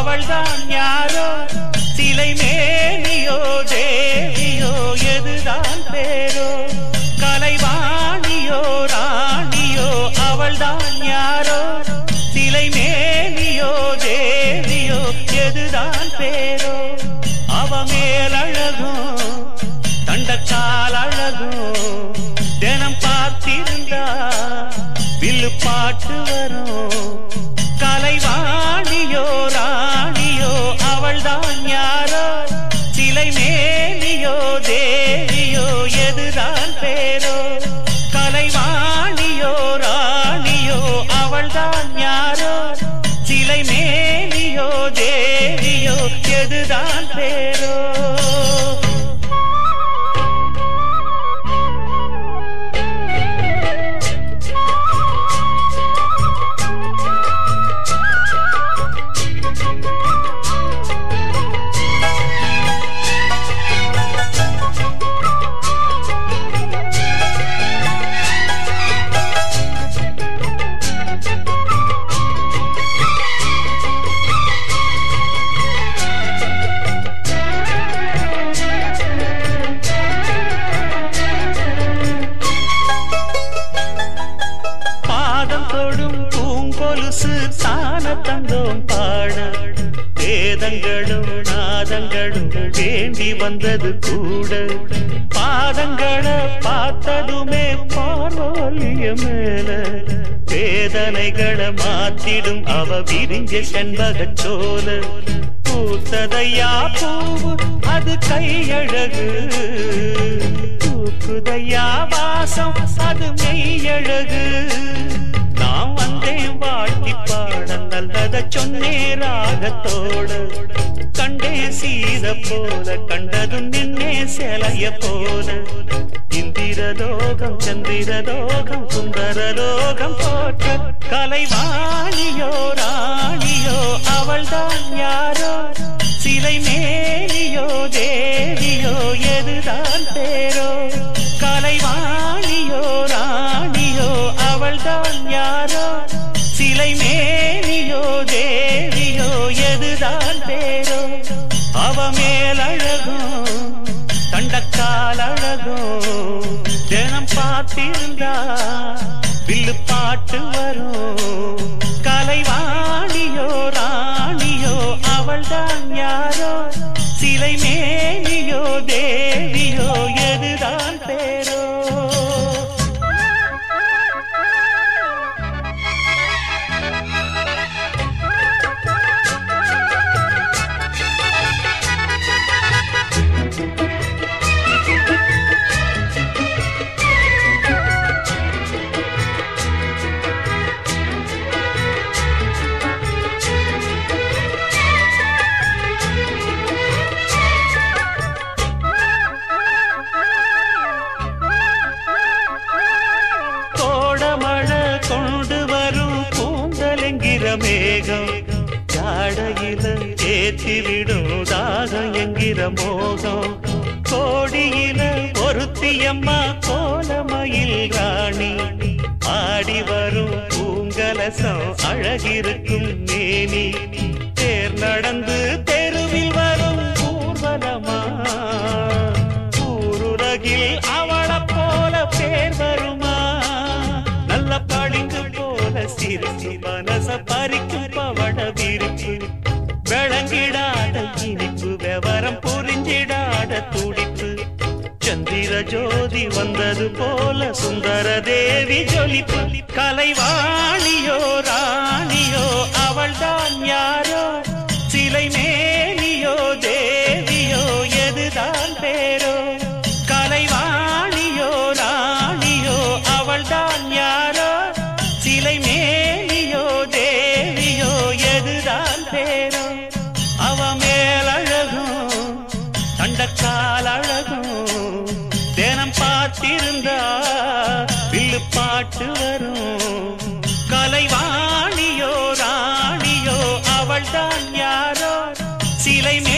அவள்தான் யாரோ சிலை மேனியோ தேவியோ எதுதான் பேரோ கலைவாணியோ ராணியோ அவள்தான் யாரோ சிலை மேனியோ தேவியோ எதுதான் பேரோ அவ மேலழகும் தண்டக்கால் அழகும் தினம் பார்த்திருந்தா வில்லு பாட்டு வரும் கலைவாணியோ ராணியோ அவள்தான் யாரோ சிலை மேனியோ தேவியோ எதுதான் பேரோ கலைவாணியோ ராணியோ அவள்தான் யாரோ சிலை மேனியோ தேவியோ எதுதான் பேரோ பாதம் தொடும் பூங்கொலுசு தான தந்தோம் பாட வேதங்களும் நாதங்களும் வேண்டி வந்தது கூட பாதங்களை பார்த்ததுமே பார்வோலிய மேல வேதனைகளை மாத்திடும் அவ விரிஞ்ச செண்பகச் சோல பூத்ததையா பூவு அது கையழகு தூக்குதையா வாசம் அது மெய்யழகு நான் வந்தேன் வாழ்த்தி பாட நல்லத சொன்னே ராகத்தோடு கண்டே சீத போல கண்டதும் நின்னே சிலைய போல இந்திரலோகம் சந்திரலோகம் சுந்தரலோகம் போற்ற கலைவாணியோ ராணியோ அவள்தான் யாரோ சிலை மேலியோ தேவியோ எதுதான் பேரோ கலைவாணியோ ராணியோ அவள்தான் யாரோ சிலை மேனியோ தேவியோ எதுதான் பேரோ அவ மேலழகும் தண்டக்கால் அழகும் தினம் பார்த்திருந்தா வில்லு பாட்டு வரும் கலைவாணியோ ராணியோ அவள்தான் யாரோ சிலை மேனியோ தேவியோ எதுதான் பேரோ கோடமழை கொண்டு வரும் பூந்தலெங்கிற மேகம் ஜாடையில ஏற்றிவிடும் தாகம் என்கிற மோகம் கோடியில ஒருத்தியம்மா கோலமயில் ராணி ஆடி வரும் பூங்கலசம் அழகிருக்கும் மேனி தேர் நடந்து தெருவில் வரும் ஊர்வலமா ஊருலகில் அவளை போல பேர் வருமா நல்ல பளிங்கு போல சிரிச்சு மனச பறிக்கும் பவள விரிப்பு விளங்கிடாத இனிப்பு விவரம் புரிஞ்சிடாத துடிப்பு சந்திர ஜோதி வந்தது போல சுந்தர தேவி ஜொலிப்பு கலைவாணியோ ராணியோ அவள்தான் யாரோ சிலை மேனியோ தேவியோ எதுதான் பேரோ கலைவாணியோ ராணியோ அவள்தான் யாரோ சிலை மேனியோ தேவியோ எதுதான் பேரோ அவ மேலழகும் தண்டக்கால் அழகும் தினம் பார்த்திருந்தா வில்லு பாட்டு வரும் கலைவாணியோ ராணியோ அவள்தான் யாரோ சிலை மே